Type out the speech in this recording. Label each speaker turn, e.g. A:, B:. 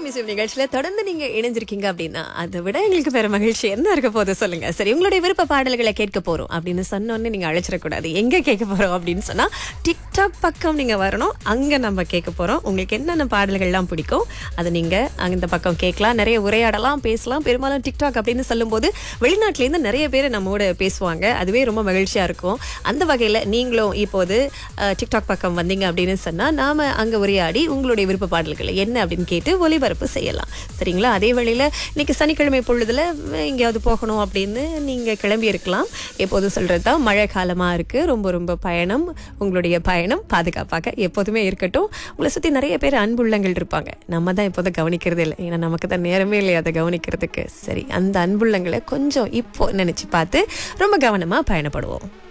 A: museum நிகழ்ச்சியில தொடர்ந்து நீங்க இணைஞ்சிருக்கீங்க அப்படின்னா அதை விட எங்களுக்கு வேற மகிழ்ச்சி என்ன இருக்க போது சொல்லுங்க சரி உங்களுடைய விருப்ப பாடல்களை கேட்க போறோம் அப்படின்னு சொன்னோன்னே நீங்க அழைச்சிடக்கூடாது எங்க கேட்க போறோம் அப்படின்னு சொன்னா டிக்டாக் பக்கம் நீங்க வரணும் அங்க நம்ம கேட்க போறோம் உங்களுக்கு என்னென்ன பாடல்கள்லாம் பிடிக்கும் அதை நீங்க அந்த பக்கம் கேட்கலாம் நிறைய உரையாடலாம் பேசலாம் பெரும்பாலும் டிக்டாக் அப்படின்னு சொல்லும்போது வெளிநாட்டுல இருந்து நிறைய பேர் நம்மோட பேசுவாங்க அதுவே ரொம்ப மகிழ்ச்சியா இருக்கும் அந்த வகையில நீங்களும் இப்போது அஹ், டிக்டாக் பக்கம் வந்தீங்க அப்படின்னு சொன்னா நாம அங்க உரையாடி உங்களுடைய விருப்ப பாடல்கள் என்ன அப்படின்னு கேட்டு ஒளிபரப்பு செய்யலாம் சரிங்களா அதே வேளையில இன்னைக்கு சனிக்கிழமை பொழுதுல எங்கேயாவது போகணும் அப்படின்னு நீங்க கிளம்பி இருக்கலாம் எப்போதும் சொல்றதுதான் மழை காலமா இருக்கு ரொம்ப ரொம்ப பயணம் உங்களுடைய பயணம் பாதுகாப்பாக எப்போதுமே இருக்கட்டும் உங்களை சுத்தி நிறைய பேர் அன்புள்ளங்கள் இருப்பாங்க நம்ம தான் எப்போதும் கவனிக்கிறது இல்லை ஏன்னா நமக்கு தான் நேரமே இல்லை அதை கவனிக்கிறதுக்கு சரி அந்த அன்புள்ளங்களை கொஞ்சம் இப்போ நினைச்சு பார்த்து ரொம்ப கவனமா பயணப்படுவோம்